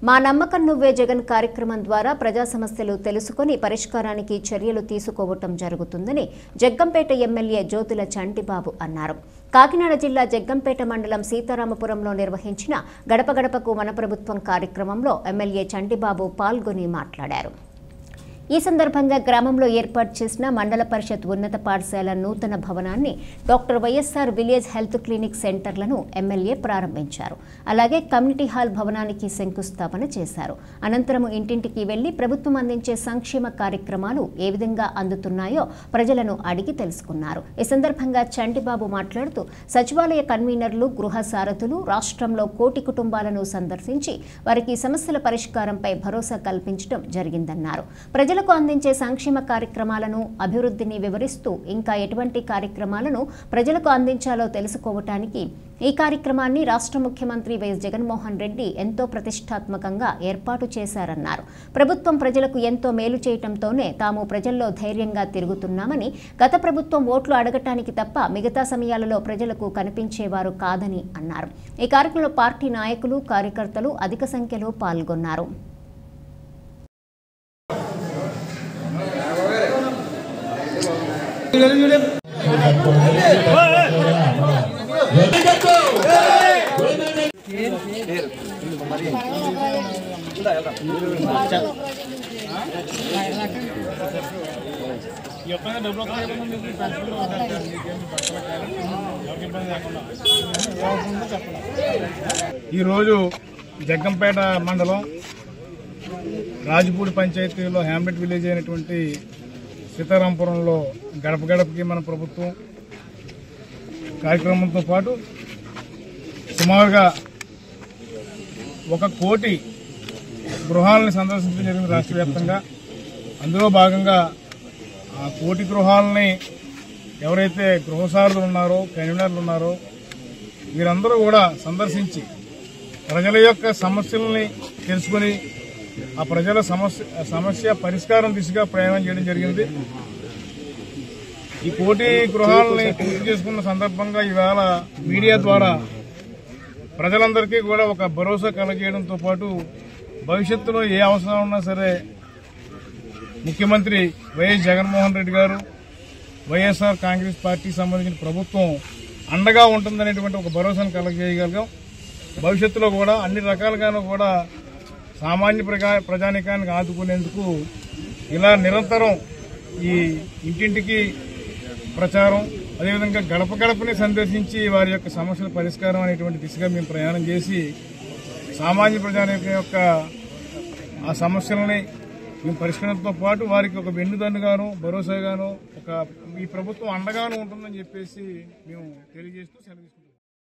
మా నమ్మకం నువ్వే జగన్ కార్యక్రమం ద్వారా ప్రజా సమస్యలు తెలుసుకొని పరిష్కారానికి చర్యలు తీసుకోవటం జరుగుతుందని జగ్గంపేట ఎమ్మెల్యే జ్యోతుల చంటిబాబు అన్నారు కాకినాడ జిల్లా జగ్గంపేట మండలం సీతారామపురంలో నిర్వహించిన గడప గడపకు మన ప్రభుత్వం కార్యక్రమంలో ఎమ్మెల్యే చంటిబాబు పాల్గొని మాట్లాడారు ఈ సందర్భంగా గ్రామంలో ఏర్పాటు చేసిన మండల పరిషత్ ఉన్నత పాఠశాల నూతన భవనాన్ని doctor YSR village health clinic సెంటర్లను ఎమ్మెల్యే ప్రారంభించారు అలాగే కమ్యూనిటీ హాల్ భవనానికి శంకుస్థాపన చేశారు అనంతరం ఇంటింటికి వెళ్లి ప్రభుత్వం అందించే సంక్షేమ కార్యక్రమాలు ఏ విధంగా అందుతున్నాయో ప్రజలను అడిగి తెలుసుకున్నారు ఈ సందర్భంగా చంటిబాబు మాట్లాడుతూ సచివాలయ కన్వీనర్లు గృహ సారథులు రాష్ట్రంలో కోటి కుటుంబాలను సందర్శించి వారికి సమస్యల పరిష్కారంపై భరోసా కల్పించడం జరిగిందన్నారు ప్రజలకు అందించే సంక్షేమ కార్యక్రమాలను అభివృద్ధిని వివరిస్తూ ఇంకా ఎటువంటి కార్యక్రమాలను ప్రజలకు అందించాలో తెలుసుకోవటానికి ఈ కార్యక్రమాన్ని రాష్ట్ర ముఖ్యమంత్రి వైఎస్ జగన్మోహన్ రెడ్డి ఎంతో ప్రతిష్టాత్మకంగా ఏర్పాటు చేశారన్నారు ప్రభుత్వం ప్రజలకు ఎంతో మేలు చేయటంతోనే తాము ప్రజల్లో ధైర్యంగా తిరుగుతున్నామని గత ప్రభుత్వం ఓట్లు అడగటానికి తప్ప మిగతా సమయాలలో ప్రజలకు కనిపించేవారు కాదని అన్నారు ఈ కార్యక్రమంలో పార్టీ నాయకులు కార్యకర్తలు అధిక సంఖ్యలో పాల్గొన్నారు ఈరోజు జగ్గంపేట మండలం రాజపూడి పంచాయతీలో హ్యామ్లెట్ విలేజ్ అయినటువంటి సీతారాంపురంలో గడప గడపకి మన ప్రభుత్వం కార్యక్రమంతో పాటు సుమారుగా ఒక కోటి గృహాలను సందర్శించడం జరిగింది రాష్ట్ర వ్యాప్తంగా అందులో భాగంగా ఆ కోటి గృహాలని ఎవరైతే గృహసారులు ఉన్నారో కన్వీనర్లు ఉన్నారో వీరందరూ కూడా సందర్శించి ప్రజల యొక్క సమస్యలని తెలుసుకుని ఆ ప్రజల సమస్య సమస్య పరిష్కారం దిశగా ప్రయాణం చేయడం జరిగింది ఈ కోటి గృహాలని పూర్తి చేసుకున్న సందర్భంగా ఈవేళ మీడియా ద్వారా ప్రజలందరికీ కూడా ఒక భరోసా కలగజేయడంతో పాటు భవిష్యత్తులో ఏ అవసరం ఉన్నా సరే ముఖ్యమంత్రి వైఎస్ జగన్మోహన్ రెడ్డి గారు వైఎస్ఆర్ కాంగ్రెస్ పార్టీకి సంబంధించిన ప్రభుత్వం అండగా ఉంటుందనేటువంటి ఒక భరోసాను కలగజేయగలిగాం భవిష్యత్తులో కూడా అన్ని రకాలుగాను కూడా సామాన్య ప్రజా ప్రజానికానికి ఆదుకునేందుకు ఇలా నిరంతరం ఈ ఇంటింటికి ప్రచారం అదేవిధంగా గడప గడపని సందర్శించి వారి యొక్క సమస్యల పరిష్కారం అనేటువంటి దిశగా మేము ప్రయాణం చేసి సామాన్య ప్రజానికం యొక్క ఆ సమస్యలని మేము పరిష్కరించడంతో పాటు వారికి ఒక వెన్నుదన్నుగాను భరోసాగాను ఒక ఈ ప్రభుత్వం అండగాను ఉంటుందని చెప్పేసి మేము తెలియజేస్తూ సెలవు తీసుకుంటున్నాం